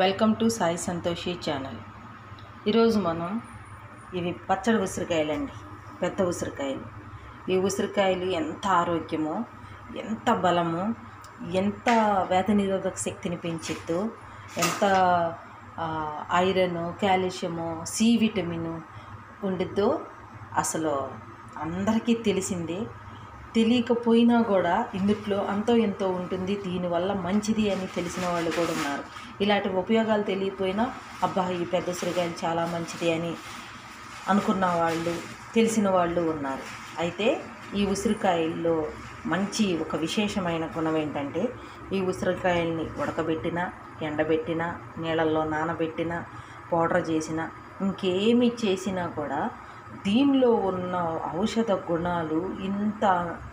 Welcome to Sai Santoshi channel ఈరోజు మనం ఇవి పచ్చడి ఉసిరికాయలండి పెద్ద ఉసిరికాయలు ఈ ఉసిరికాయలు ఎంత ఆరోగ్యమో ఎంత బలమో ఎంత వ్యాధ నిరోధక శక్తిని పెంచిద్దో ఎంత ఆ, ఐరన్ కాల్షియము సి విటమిన్ ఉండిద్దో అసలు అందరికీ తెలిసిందే తెలియకపోయినా కూడా ఇందుట్లో అంతో ఎంతో ఉంటుంది దీనివల్ల మంచిది అని తెలిసిన వాళ్ళు కూడా ఉన్నారు ఇలాంటి ఉపయోగాలు తెలియకపోయినా అబ్బా ఈ పెద్ద ఉసిరికాయలు చాలా మంచిది అని అనుకున్న వాళ్ళు తెలిసిన వాళ్ళు ఉన్నారు అయితే ఈ ఉసిరికాయల్లో మంచి ఒక విశేషమైన గుణం ఏంటంటే ఈ ఉసిరికాయల్ని ఉడకబెట్టిన ఎండబెట్టిన నీళ్ళల్లో నానబెట్టిన పౌడర్ చేసిన ఇంకేమి చేసినా కూడా దీనిలో ఉన్న ఔషధ గుణాలు ఇంత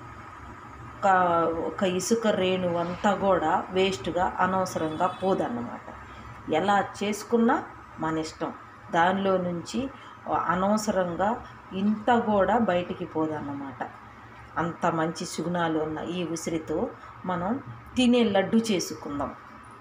ఒక ఒక ఇసుక రేణు అంతా కూడా వేస్ట్గా అనవసరంగా పోదన్నమాట ఎలా చేసుకున్నా మన ఇష్టం దానిలో నుంచి అనవసరంగా ఇంత కూడా బయటికి పోదన్నమాట అంత మంచి సుగుణాలు ఉన్న ఈ ఉసిరితో మనం తినే లడ్డు చేసుకుందాం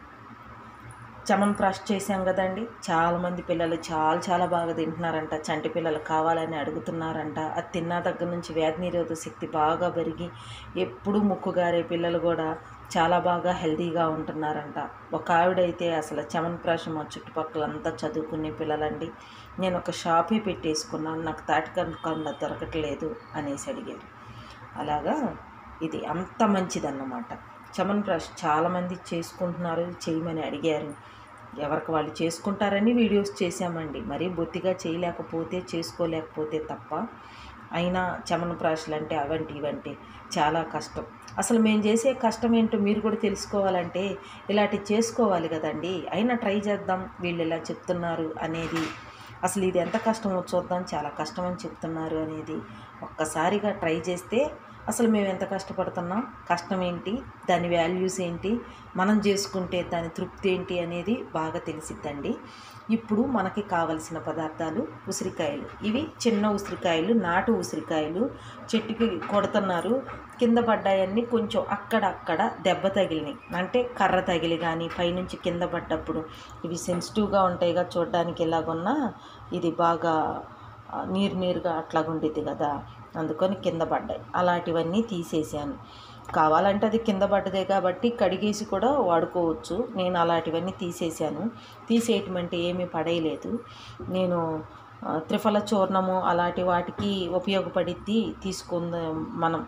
చమన్ ప్రాష్ చేసాం కదండి చాలామంది పిల్లలు చాలా చాలా బాగా తింటున్నారంట చంటి పిల్లలు కావాలని అడుగుతున్నారంట అది తిన్న దగ్గర నుంచి వ్యాధి నిరోధక శక్తి బాగా పెరిగి ఎప్పుడు ముక్కుగారే పిల్లలు కూడా చాలా బాగా హెల్తీగా ఉంటున్నారంట ఒక ఆవిడైతే అసలు చమన్ ప్రాష్ మా చుట్టుపక్కలంతా చదువుకునే పిల్లలండి నేను ఒక షాపే పెట్టేసుకున్నాను నాకు తాటికండ దొరకట్లేదు అనేసి అడిగారు అలాగా ఇది అంత మంచిదన్నమాట చమన్ బ్రష్ చాలామంది చేసుకుంటున్నారు చేయమని అడిగారు ఎవరికి వాళ్ళు చేసుకుంటారని వీడియోస్ చేశామండి మరీ బొత్తిగా చేయలేకపోతే చేసుకోలేకపోతే తప్ప అయినా చమన్ బ్రష్లు అంటే అవంటి ఇవంటి చాలా కష్టం అసలు మేము చేసే కష్టం ఏంటో మీరు కూడా తెలుసుకోవాలంటే ఇలాంటివి చేసుకోవాలి కదండి అయినా ట్రై చేద్దాం వీళ్ళు ఇలా చెప్తున్నారు అనేది అసలు ఇది ఎంత కష్టమో చూద్దాం చాలా కష్టం అని చెప్తున్నారు అనేది ఒక్కసారిగా ట్రై చేస్తే అసలు మేము ఎంత కష్టపడుతున్నాం కష్టం ఏంటి దాని వాల్యూస్ ఏంటి మనం చేసుకుంటే దాని తృప్తి ఏంటి అనేది బాగా తెలిసిద్దండి ఇప్పుడు మనకి కావలసిన పదార్థాలు ఉసిరికాయలు ఇవి చిన్న ఉసిరికాయలు నాటు ఉసిరికాయలు చెట్టుకి కొడుతున్నారు కింద పడ్డాయన్నీ కొంచెం అక్కడక్కడ దెబ్బ తగిలినాయి అంటే కర్ర తగిలి కానీ పైనుంచి కింద పడ్డప్పుడు ఇవి సెన్సిటివ్గా ఉంటాయిగా చూడడానికి ఎలాగున్నా ఇది బాగా ఆ, నీరు నీరుగా అట్లాగుండిద్ది కదా అందుకని కింద పడ్డాయి అలాంటివన్నీ తీసేసాను కావాలంటే అది కింద పడ్డదే కాబట్టి కడిగేసి కూడా వాడుకోవచ్చు నేను అలాంటివన్నీ తీసేసాను తీసేయటం అంటే ఏమీ పడేయలేదు నేను ఆ, త్రిఫల చూర్ణము అలాంటి వాటికి ఉపయోగపడిద్ది తీసుకుందాం మనం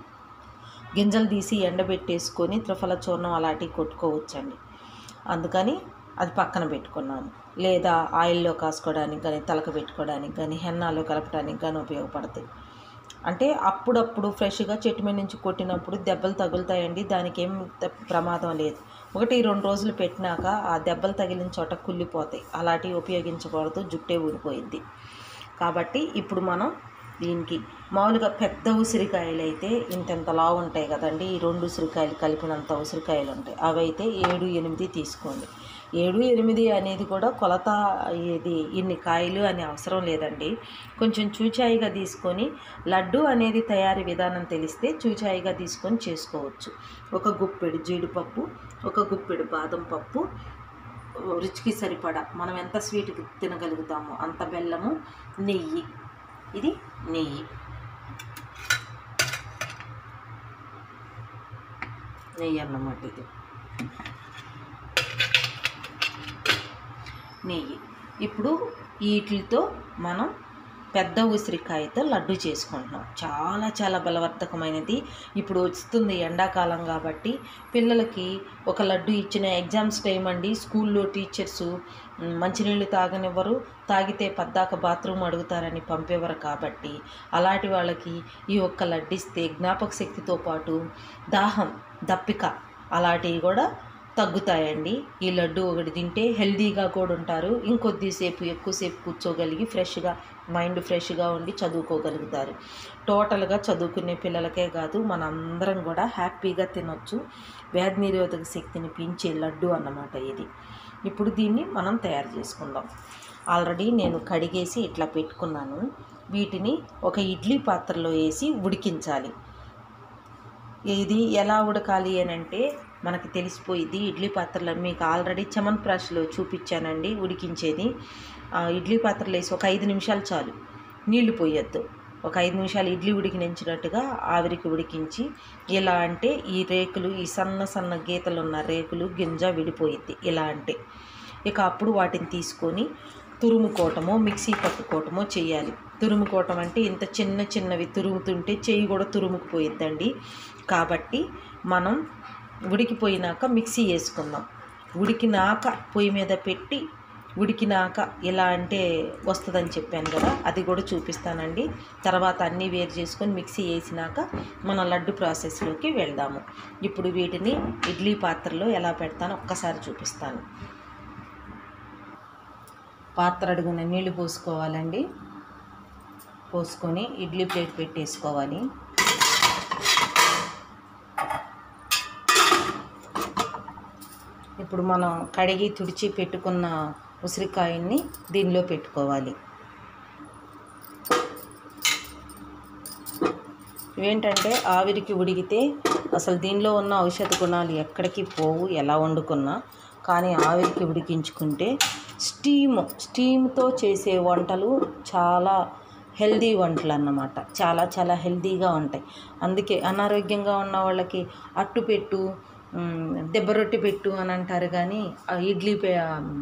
గింజలు తీసి ఎండబెట్టేసుకొని త్రిఫల చూర్ణం అలాంటివి కొట్టుకోవచ్చండి అందుకని అది పక్కన పెట్టుకున్నాను లేదా ఆయిల్లో కాసుకోవడానికి కానీ తలక పెట్టుకోవడానికి కానీ హెన్నాలో కలపడానికి కానీ ఉపయోగపడతాయి అంటే అప్పుడప్పుడు ఫ్రెష్గా చెట్టు మీద నుంచి కొట్టినప్పుడు దెబ్బలు తగులుతాయండి దానికి ఏం త- ప్రమాదం లేదు ఒకటి రెండు రోజులు పెట్టినాక ఆ దెబ్బలు తగిలిన చోట కుళ్ళిపోతాయి అలాంటివి ఉపయోగించకూడదు జుట్టే ఊడిపోయింది కాబట్టి ఇప్పుడు మనం దీనికి మామూలుగా పెద్ద ఉసిరికాయలు అయితే ఇంతెంత లావు ఉంటాయి కదండి ఈ రెండు ఉసిరికాయలు కలిపినంత ఉసిరికాయలు ఉంటాయి అవి అయితే ఏడు ఎనిమిది తీసుకోండి ఏడు ఎనిమిది అనేది కూడా కొలత ఇది ఇన్ని కాయలు అని అవసరం లేదండి కొంచెం చూచాయిగా తీసుకొని లడ్డు అనేది తయారీ విధానం తెలిస్తే చూచాయిగా తీసుకొని చేసుకోవచ్చు ఒక గుప్పెడు జీడిపప్పు ఒక గుప్పెడు బాదం పప్పు రుచికి సరిపడా మనం ఎంత స్వీట్ తినగలుగుతామో అంత బెల్లము నెయ్యి ఇది నెయ్యి నెయ్యి అన్నమాట ఇది నెయ్యి ఇప్పుడు వీటితో మనం పెద్ద ఉసిరికాయతో లడ్డు చేసుకుంటున్నాం చాలా చాలా బలవర్ధకమైనది ఇప్పుడు వస్తుంది ఎండాకాలం కాబట్టి పిల్లలకి ఒక లడ్డు ఇచ్చిన ఎగ్జామ్స్ టైం అండి స్కూల్లో టీచర్స్ మ్, మంచినీళ్ళు తాగనివ్వరు తాగితే పద్దాక బాత్రూమ్ అడుగుతారని పంపేవారు కాబట్టి అలాంటి వాళ్ళకి ఈ ఒక్క లడ్డు ఇస్తే జ్ఞాపక శక్తితో పాటు దాహం దప్పిక అలాంటివి కూడా తగ్గుతాయండి ఈ లడ్డు ఒకటి తింటే హెల్దీగా కూడా ఉంటారు ఇంకొద్దిసేపు ఎక్కువసేపు కూర్చోగలిగి ఫ్రెష్గా మైండ్ ఫ్రెష్గా ఉండి చదువుకోగలుగుతారు టోటల్గా చదువుకునే పిల్లలకే కాదు మనందరం కూడా హ్యాపీగా తినొచ్చు వ్యాధి నిరోధక శక్తిని పెంచే లడ్డు అన్నమాట ఇది ఇప్పుడు దీన్ని మనం తయారు చేసుకుందాం ఆల్రెడీ నేను కడిగేసి ఇట్లా పెట్టుకున్నాను వీటిని ఒక ఇడ్లీ పాత్రలో వేసి ఉడికించాలి ఇది ఎలా ఉడకాలి అని అంటే మనకి తెలిసిపోయింది ఇడ్లీ పాత్రలో మీకు ఆల్రెడీ చమన్ ప్రాష్లో చూపించానండి ఉడికించేది ఆ ఇడ్లీ పాత్రలో వేసి ఒక ఐదు నిమిషాలు చాలు నీళ్లు పోయొద్దు ఒక ఐదు నిమిషాలు ఇడ్లీ ఉడికినించినట్టుగా ఆవిరికి ఉడికించి ఎలా అంటే ఈ రేకులు ఈ సన్న సన్న గీతలు ఉన్న రేకులు గింజ విడిపోయిద్ది ఇలా అంటే ఇక అప్పుడు వాటిని తీసుకొని తురుముకోవటమో మిక్సీ పట్టుకోవటమో చేయాలి తురుముకోవటం అంటే ఇంత చిన్న చిన్నవి తురుముతుంటే చెయ్యి కూడా తురుముకుపోయిద్దండి కాబట్టి మనం ఉడికిపోయినాక మిక్సీ వేసుకుందాం ఉడికినాక పొయ్యి మీద పెట్టి ఉడికినాక ఎలా అంటే వస్తుందని చెప్పాను కదా అది కూడా చూపిస్తానండి తర్వాత అన్నీ వేరు చేసుకొని మిక్సీ వేసినాక మన లడ్డు ప్రాసెస్లోకి వెళ్దాము ఇప్పుడు వీటిని ఇడ్లీ పాత్రలో ఎలా పెడతానో ఒక్కసారి చూపిస్తాను పాత్ర అడుగున నీళ్లు పోసుకోవాలండి పోసుకొని ఇడ్లీ ప్లేట్ పెట్టేసుకోవాలి ఇప్పుడు మనం కడిగి తుడిచి పెట్టుకున్న ఉసిరికాయల్ని దీనిలో పెట్టుకోవాలి ఏంటంటే ఆవిరికి ఉడికితే అసలు దీనిలో ఉన్న ఔషధ గుణాలు ఎక్కడికి పోవు ఎలా వండుకున్నా కానీ ఆవిరికి ఉడికించుకుంటే స్టీమ్ స్టీమ్తో చేసే వంటలు చాలా హెల్దీ వంటలు అన్నమాట చాలా చాలా హెల్దీగా ఉంటాయి అందుకే అనారోగ్యంగా ఉన్న వాళ్ళకి అట్టు పెట్టు మ్, దెబ్బ రొట్టె పెట్టు అని అంటారు కానీ ఆ ఇడ్లీ పే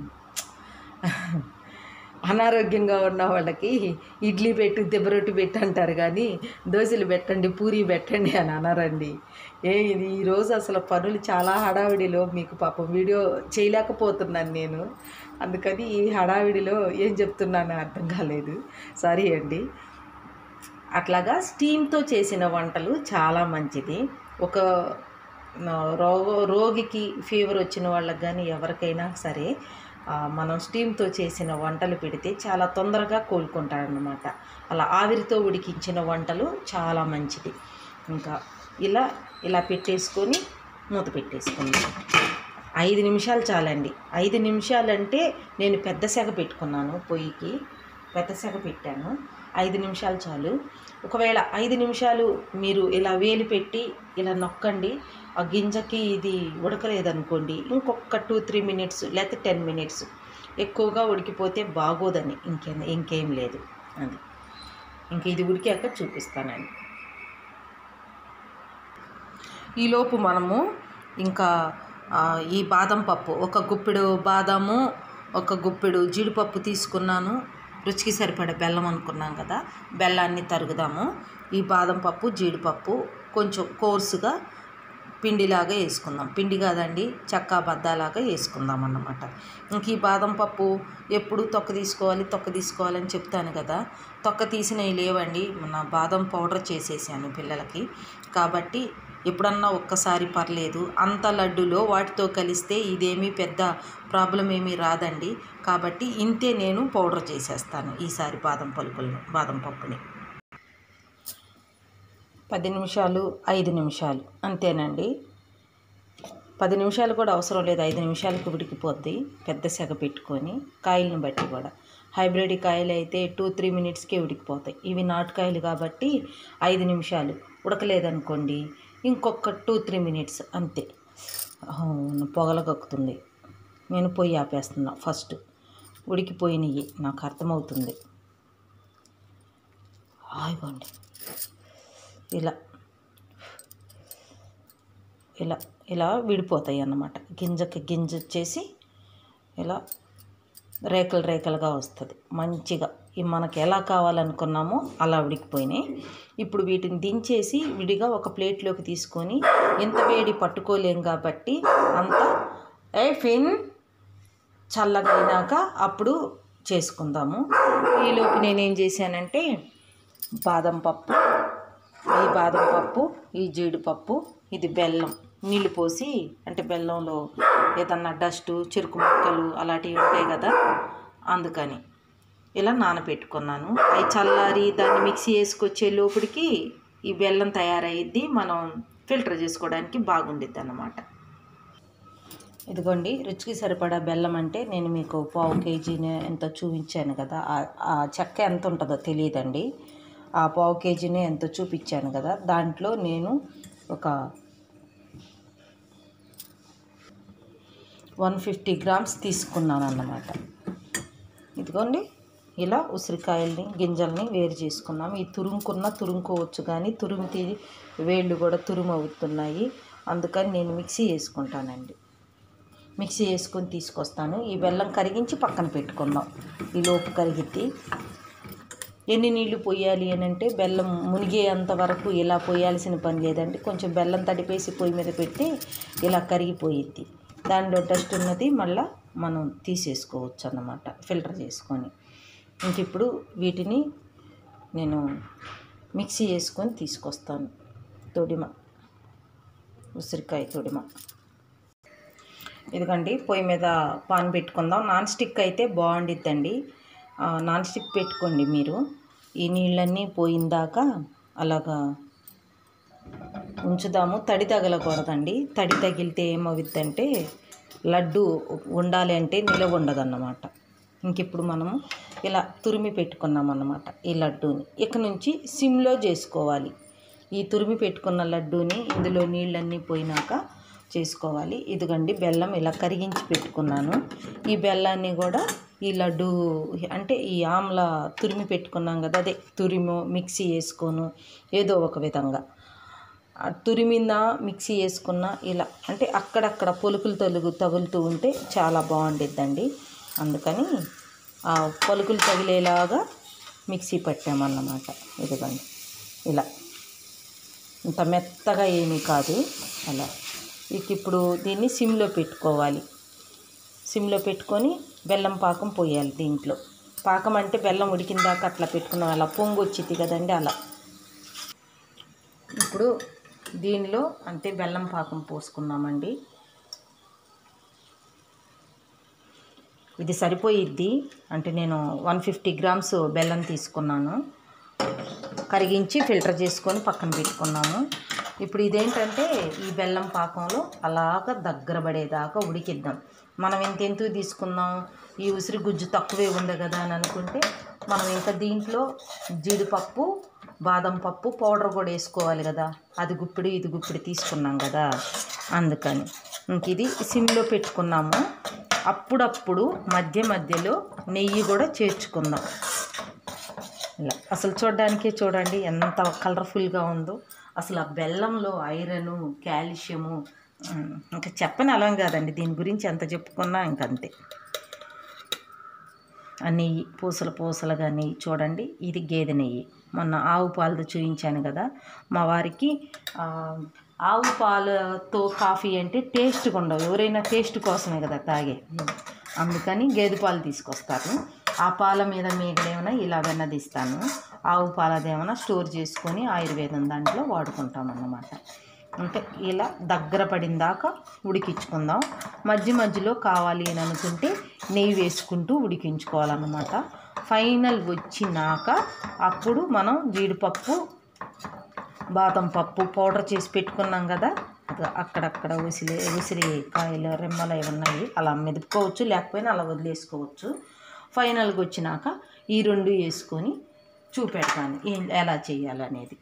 అనారోగ్యంగా ఉన్న వాళ్ళకి ఇడ్లీ పెట్టు దెబ్బ రొట్టె పెట్టు అంటారు కానీ దోశలు పెట్టండి పూరి పెట్టండి అని అనరండి ఏ ఇది ఈరోజు అసలు పనులు చాలా హడావిడిలో మీకు పాపం వీడియో చేయలేకపోతున్నాను నేను అందుకని ఈ హడావిడిలో ఏం చెప్తున్నానో అర్థం కాలేదు సారీ అండి అట్లాగా స్టీమ్తో చేసిన వంటలు చాలా మంచిది ఒక ఆ, రోగ రోగికి ఫీవర్ వచ్చిన వాళ్ళకి కానీ ఎవరికైనా సరే ఆ, మనం స్టీమ్తో చేసిన వంటలు పెడితే చాలా తొందరగా కోలుకుంటారన్నమాట అలా ఆవిరితో ఉడికించిన వంటలు చాలా మంచిది ఇంకా ఇలా ఇలా పెట్టేసుకొని మూత పెట్టేసుకుందాం ఐదు నిమిషాలు చాలండి ఐదు నిమిషాలంటే నేను పెద్ద సెగ పెట్టుకున్నాను పొయ్యికి పెద్ద సెగ పెట్టాను ఐదు నిమిషాలు చాలు ఒకవేళ ఐదు నిమిషాలు మీరు ఇలా వేలు పెట్టి ఇలా నొక్కండి ఆ గింజకి ఇది ఉడకలేదనుకోండి ఇంకొక టూ త్రీ మినిట్స్ లేకపోతే టెన్ మినిట్స్ ఎక్కువగా ఉడికిపోతే బాగోదని ఇంకే ఇంకేం లేదు అది ఇంక ఇది ఉడికాక చూపిస్తానండి ఈలోపు మనము ఇంకా ఆ, ఈ బాదం పప్పు ఒక గుప్పెడు బాదాము ఒక గుప్పెడు జీడిపప్పు తీసుకున్నాను రుచికి సరిపడే బెల్లం అనుకున్నాం కదా బెల్లాన్ని తరుగుదాము ఈ బాదం పప్పు జీడిపప్పు కొంచెం కోర్సుగా పిండిలాగా వేసుకుందాం పిండి కాదండి చెక్క బద్దలాగా వేసుకుందాం అన్నమాట ఇంక ఈ బాదం పప్పు ఎప్పుడు తొక్క తీసుకోవాలి తొక్క తీసుకోవాలని చెప్తాను కదా తొక్క తీసినవి లేవండి మన బాదం పౌడర్ చేసేసాను పిల్లలకి కాబట్టి ఎప్పుడన్నా ఒక్కసారి పర్లేదు అంత లడ్డులో వాటితో కలిస్తే ఇదేమీ పెద్ద ప్రాబ్లం ఏమీ రాదండి కాబట్టి ఇంతే నేను పౌడర్ చేసేస్తాను ఈసారి బాదం పలుకులను బాదం పప్పుని పది నిమిషాలు ఐదు నిమిషాలు అంతేనండి పది నిమిషాలు కూడా అవసరం లేదు ఐదు నిమిషాలకు ఉడికిపోద్ది పెద్ద సెగ పెట్టుకొని కాయలను బట్టి కూడా హైబ్రిడ్ కాయలు అయితే టూ త్రీ మినిట్స్కే ఉడికిపోతాయి ఇవి నాటుకాయలు కాబట్టి ఐదు నిమిషాలు ఉడకలేదనుకోండి ఇంకొక టూ త్రీ మినిట్స్ అంతే అవును పొగలగక్కుతుంది నేను పొయ్యి ఆపేస్తున్నా ఫస్ట్ ఉడికిపోయినవి నాకు అర్థమవుతుంది ఆగండి ఇలా ఇలా ఇలా విడిపోతాయి అన్నమాట గింజకి గింజ వచ్చేసి ఇలా రేకలు రేకలుగా వస్తుంది మంచిగా ఇవి మనకి ఎలా కావాలనుకున్నామో అలా ఉడికిపోయినాయి ఇప్పుడు వీటిని దించేసి విడిగా ఒక ప్లేట్లోకి తీసుకొని ఎంత వేడి పట్టుకోలేం కాబట్టి అంత ఏ ఫిన్ చల్లగా అయినాక అప్పుడు చేసుకుందాము ఈలోపు నేనేం చేశానంటే బాదం పప్పు ఈ బాదం పప్పు ఈ జీడిపప్పు ఇది బెల్లం నీళ్ళు పోసి అంటే బెల్లంలో ఏదన్నా డస్ట్ చెరుకు ముక్కలు అలాంటివి ఉంటాయి కదా అందుకని ఇలా నానబెట్టుకున్నాను అవి చల్లారి దాన్ని మిక్సీ వేసుకొచ్చే లోపలికి ఈ బెల్లం తయారయ్యిద్ది మనం ఫిల్టర్ చేసుకోవడానికి బాగుండిద్ది అన్నమాట ఇదిగోండి రుచికి సరిపడా బెల్లం అంటే నేను మీకు పావు కేజీని ఎంత చూపించాను కదా ఆ- ఆ చెక్క ఎంత ఉంటుందో తెలియదండి ఆ పావు కేజీని ఎంత చూపించాను కదా దాంట్లో నేను ఒక వన్ ఫిఫ్టీ గ్రామ్స్ తీసుకున్నాను అన్నమాట ఇదిగోండి ఇలా ఉసిరికాయల్ని గింజల్ని వేరు చేసుకున్నాం ఈ తురుముకున్న తురుముకోవచ్చు కానీ తురుముకి వేళ్ళు కూడా తురుము అవుతున్నాయి అందుకని నేను మిక్సీ వేసుకుంటానండి మిక్సీ వేసుకొని తీసుకొస్తాను ఈ బెల్లం కరిగించి పక్కన పెట్టుకుందాం ఈ లోపు కరిగిద్ది ఎన్ని నీళ్లు పోయాలి అని అంటే బెల్లం మునిగేంత వరకు ఇలా పోయాల్సిన పని లేదండి కొంచెం బెల్లం తడిపేసి పొయ్యి మీద పెట్టి ఇలా కరిగిపోయిద్ది దానిలో డస్ట్ ఉన్నది మళ్ళీ మనం తీసేసుకోవచ్చు అన్నమాట ఫిల్టర్ చేసుకొని ఇంక ఇప్పుడు వీటిని నేను మిక్సీ వేసుకొని తీసుకొస్తాను తొడిమ ఉసిరికాయ తొడిమ ఇదిగండి పొయ్యి మీద పాన్ పెట్టుకుందాం నాన్ స్టిక్ అయితే బాగుండిద్దండి ఆ, నాన్ స్టిక్ పెట్టుకోండి మీరు ఈ నీళ్ళన్నీ పోయిందాక అలాగా ఉంచుదాము తడి తగలకూడదండి తడి తగిలితే ఏమవుద్దంటే లడ్డు ఉండాలి అంటే నిలవ ఉండదన్నమాట ఇంక ఇప్పుడు మనము ఇలా తురిమి పెట్టుకున్నాం అన్నమాట ఈ లడ్డూని ఇక నుంచి సిమ్లో చేసుకోవాలి ఈ తురిమి పెట్టుకున్న లడ్డూని ఇందులో నీళ్ళన్నీ పోయినాక చేసుకోవాలి ఇదిగండి బెల్లం ఇలా కరిగించి పెట్టుకున్నాను ఈ బెల్లాన్ని కూడా ఈ లడ్డు అంటే ఈ ఆమ్ల తురిమి పెట్టుకున్నాం కదా అదే తురిమో మిక్సీ వేసుకోను ఏదో ఒక విధంగా ఆ తురిమిన మిక్సీ వేసుకున్న ఇలా అంటే అక్కడక్కడ పొలుకులు తొలుగు తగులుతూ ఉంటే చాలా బాగుండిద్దండి అందుకని ఆ పొలుకులు తగిలేలాగా మిక్సీ పట్టామన్నమాట ఇదిగోండి ఇలా ఇంత మెత్తగా ఏమీ కాదు అలా ఇక ఇప్పుడు దీన్ని సిమ్లో పెట్టుకోవాలి సిమ్లో పెట్టుకొని బెల్లం పాకం పోయాలి దీంట్లో పాకం అంటే బెల్లం ఉడికిన దాకా అట్లా పెట్టుకున్నాం అలా పొంగు వచ్చింది కదండి అలా ఇప్పుడు దీనిలో అంటే బెల్లం పాకం పోసుకున్నామండి ఇది సరిపోయిద్ది అంటే నేను వన్ ఫిఫ్టీ గ్రామ్స్ బెల్లం తీసుకున్నాను కరిగించి ఫిల్టర్ చేసుకొని పక్కన పెట్టుకున్నాము ఇప్పుడు ఇదేంటంటే ఈ బెల్లం పాకంలో అలాగ దగ్గర పడేదాకా ఉడికిద్దాం మనం ఎంత ఎందుకు తీసుకున్నాం ఈ ఉసిరి గుజ్జు తక్కువే ఉంది కదా అని అనుకుంటే మనం ఇంకా దీంట్లో జీడిపప్పు బాదం పప్పు పౌడర్ కూడా వేసుకోవాలి కదా అది గుప్పిడి ఇది గుప్పిడి తీసుకున్నాం కదా అందుకని ఇంక ఇది సిమ్లో పెట్టుకున్నాము అప్పుడప్పుడు మధ్య మధ్యలో నెయ్యి కూడా చేర్చుకుందాం ఇలా అసలు చూడడానికే చూడండి ఎంత కలర్ఫుల్గా ఉందో అసలు ఆ బెల్లంలో ఐరను కాల్షియము ఉమ్, ఇంకా చెప్పని అలం కాదండి దీని గురించి ఎంత చెప్పుకున్నా ఇంకంతే ఆ నెయ్యి పూసల పూసలుగా నెయ్యి చూడండి ఇది గేదె నెయ్యి మొన్న ఆవు పాలతో చూపించాను కదా మా వారికి ఆ, ఆవు పాలతో కాఫీ అంటే టేస్ట్గా ఉండవు ఎవరైనా టేస్ట్ కోసమే కదా తాగే అందుకని గేదె పాలు తీసుకొస్తారు ఆ పాల మీద మీగడేమైనా ఇలా వెన్నదిస్తాను ఆవు పాలదేమైనా స్టోర్ చేసుకొని ఆయుర్వేదం దాంట్లో వాడుకుంటాం అన్నమాట అంటే ఇలా దగ్గర పడిన దాకా ఉడికించుకుందాం మధ్య మధ్యలో కావాలి అని అనుకుంటే నెయ్యి వేసుకుంటూ ఉడికించుకోవాలన్నమాట ఫైనల్ వచ్చినాక అప్పుడు మనం జీడిపప్పు బాదం పప్పు పౌడర్ చేసి పెట్టుకున్నాం కదా అది అక్కడక్కడ ఉసిరి ఉసిరికాయలు రెమ్మలు అవి ఉన్నాయి అలా మెదుపుకోవచ్చు లేకపోయినా అలా వదిలేసుకోవచ్చు ఫైనల్గా వచ్చినాక ఈ రెండు వేసుకొని చూపెడతాను ఏం ఎలా చేయాలనేది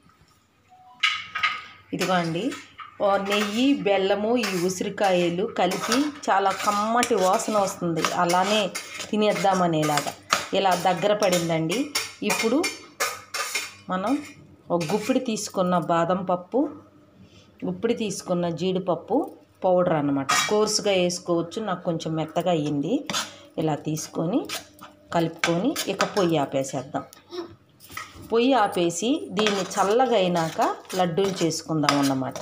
ఇదిగోండి ఓ నెయ్యి బెల్లము ఈ ఉసిరికాయలు కలిపి చాలా కమ్మటి వాసన వస్తుంది అలానే తినేద్దామనేలాగా ఇలా దగ్గర పడిందండి ఇప్పుడు మనం ఒక గుప్పిడి తీసుకున్న బాదం పప్పు గుప్పిడి తీసుకున్న జీడిపప్పు పౌడర్ అన్నమాట కోర్సుగా వేసుకోవచ్చు నాకు కొంచెం మెత్తగా అయ్యింది ఇలా తీసుకొని కలుపుకొని ఇక పొయ్యి ఆపేసేద్దాం పొయ్యి ఆపేసి దీన్ని చల్లగా అయినాక లడ్డూలు చేసుకుందాం అన్నమాట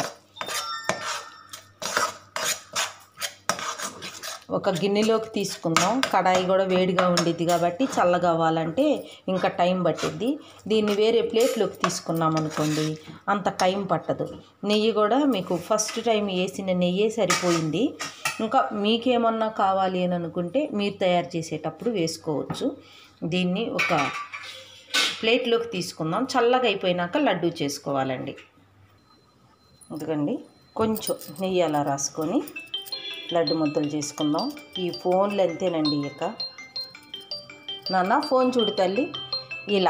ఒక గిన్నెలోకి తీసుకుందాం కడాయి కూడా వేడిగా ఉండిద్ది కాబట్టి చల్లగా అవ్వాలంటే ఇంకా టైం పట్టిద్ది దీన్ని వేరే ప్లేట్లోకి తీసుకున్నాం అనుకోండి అంత టైం పట్టదు నెయ్యి కూడా మీకు ఫస్ట్ టైం వేసిన నెయ్యే సరిపోయింది ఇంకా మీకేమన్నా కావాలి అని అనుకుంటే మీరు తయారు చేసేటప్పుడు వేసుకోవచ్చు దీన్ని ఒక ప్లేట్లోకి తీసుకుందాం చల్లగా అయిపోయినాక లడ్డూ చేసుకోవాలండి ఎందుకండి కొంచెం నెయ్యి అలా రాసుకొని లడ్డు ముద్దలు చేసుకుందాం ఈ ఫోన్లు అంతేనండి ఇక నాన్న ఫోన్ చూడు తల్లి ఇలా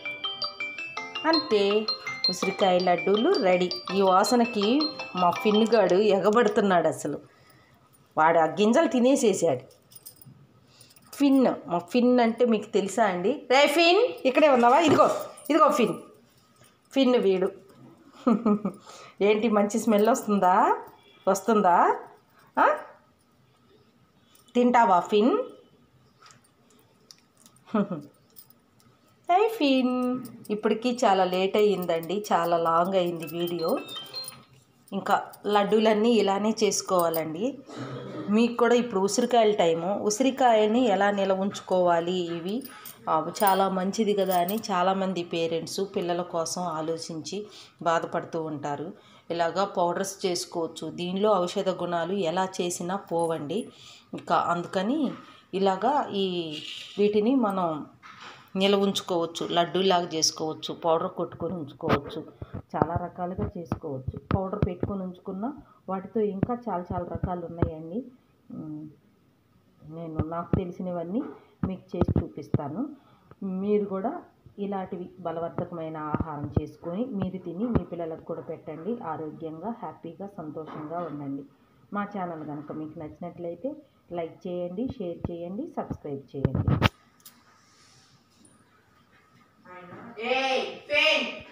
అంతే ఉసిరికాయ లడ్డూలు రెడీ ఈ వాసనకి మా పిన్నిగాడు ఎగబడుతున్నాడు అసలు వాడు ఆ గింజలు తినేసేసాడు ఫిన్ మా ఫిన్ అంటే మీకు తెలుసా అండి రే ఫిన్ ఇక్కడే ఉన్నావా ఇదిగో ఇదిగో ఫిన్ ఫిన్ వీడు ఏంటి మంచి స్మెల్ వస్తుందా వస్తుందా ఆ? తింటావా ఫిన్ హై ఫిన్ ఇప్పటికీ చాలా లేట్ అయ్యిందండి చాలా లాంగ్ అయింది వీడియో ఇంకా లడ్డూలన్నీ ఇలానే చేసుకోవాలండి మీకు కూడా ఇప్పుడు ఉసిరికాయల టైము ఉసిరికాయని ఎలా నిల్వ ఉంచుకోవాలి ఇవి ఆ, చాలా మంచిది కదా అని చాలామంది పేరెంట్స్ పిల్లల కోసం ఆలోచించి బాధపడుతూ ఉంటారు ఇలాగా పౌడర్స్ చేసుకోవచ్చు దీనిలో ఔషధ గుణాలు ఎలా చేసినా పోవండి ఇంకా అందుకని ఇలాగా ఈ వీటిని మనం నిల్వ ఉంచుకోవచ్చు లడ్డూలాగా చేసుకోవచ్చు పౌడర్ కొట్టుకొని ఉంచుకోవచ్చు చాలా రకాలుగా చేసుకోవచ్చు పౌడర్ పెట్టుకొని ఉంచుకున్న వాటితో ఇంకా చాలా చాలా రకాలు ఉన్నాయండి ఉమ్, నేను నాకు తెలిసినవన్నీ మీకు చేసి చూపిస్తాను మీరు కూడా ఇలాంటివి బలవర్ధకమైన ఆహారం చేసుకొని మీరు తిని మీ పిల్లలకు కూడా పెట్టండి ఆరోగ్యంగా హ్యాపీగా సంతోషంగా ఉండండి మా ఛానల్ కనుక మీకు నచ్చినట్లయితే లైక్ చేయండి షేర్ చేయండి సబ్స్క్రైబ్ చేయండి Hey, Finn!